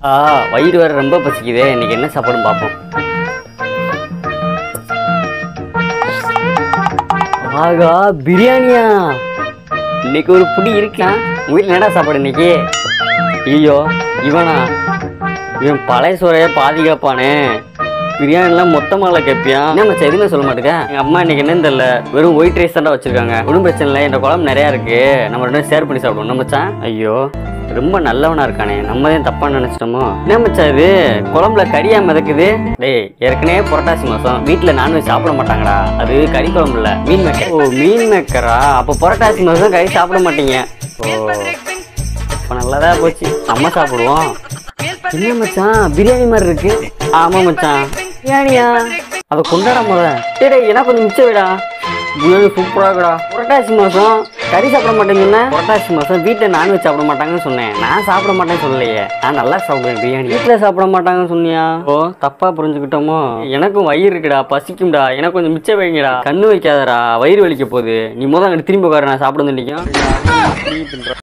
ஆ வயிறு வேற ரொம்ப பசிக்குதே இன்னைக்கு என்ன சாப்பாடுன்னு பார்ப்போம் ஆகா பிரியாணியா இன்னைக்கு ஒரு புடி இருக்கான் உங்க வீட்டில் என்னடா சாப்பாடு இன்னைக்கு ஐயோ இவனா இவன் பழைய சோறைய பாதுகாப்பானே பிரியாணிலாம் மொத்தமால கேட்பியான் என்ன மச்சான் எதுவுமே சொல்ல மாட்டேங்க எங்கள் அம்மா இன்னைக்கு என்னன்னு தெரியல வெறும் ஒயிட் ரைஸ் தான் வச்சிருக்காங்க ஒன்றும் பிரச்சனை இல்லை இந்த குழம்பு நிறையா இருக்கு நம்ம ரெண்டு ஷேர் பண்ணி சாப்பிடுவோம் என்ன மச்சான் ஐயோ ரொம்ப நல்லவனா இருக்கானே நம்ம தான் தப்பா நினைச்சிட்டோமோ என்ன மச்சான் இது குழம்புல கறியா மிதக்குது டேய் ஏற்கனவே புரட்டாசி மாசம் வீட்டில் நான்வெஜ் சாப்பிட மாட்டாங்கடா அது கறி குழம்பு இல்ல மீன் மேக்கர் ஓ மீன் மேக்கரா அப்போ புரட்டாசி மாசம் கறி சாப்பிட மாட்டீங்க ஓ இப்போ நல்லதா போச்சு நம்ம சாப்பிடுவோம் என்ன மச்சான் பிரியாணி மாதிரி இருக்கு ஆமா மச்சான் பிரியாணியா அதை கொண்டாட முத டேய் டேய், எனக்கு கொஞ்சம் மிச்சம் விடா பிரியாணி சூப்பரா இருக்குடா புரட்டாசி மாசம் கறி சாப்பிட மாட்டேங்குன்னா புரட்டாசி மாசம் வீட்டில் நான்வெஜ் சாப்பிட மாட்டாங்கன்னு சொன்னேன் நான் சாப்பிட மாட்டேன்னு சொல்லலையே நான் நல்லா சாப்பிடுவேன் பிரியாணி வீட்டில் சாப்பிட மாட்டாங்கன்னு சொன்னியா ஓ தப்பா புரிஞ்சுக்கிட்டோமோ எனக்கும் வயிறு இருக்குடா பசிக்கும்டா எனக்கு கொஞ்சம் மிச்சம் வைங்கடா கண்ணு வைக்காதடா வயிறு வலிக்க போகுது நீ முதல் அங்கிட்டு திரும்பி உட்காரு நான் சாப்பிட நினைக்கும்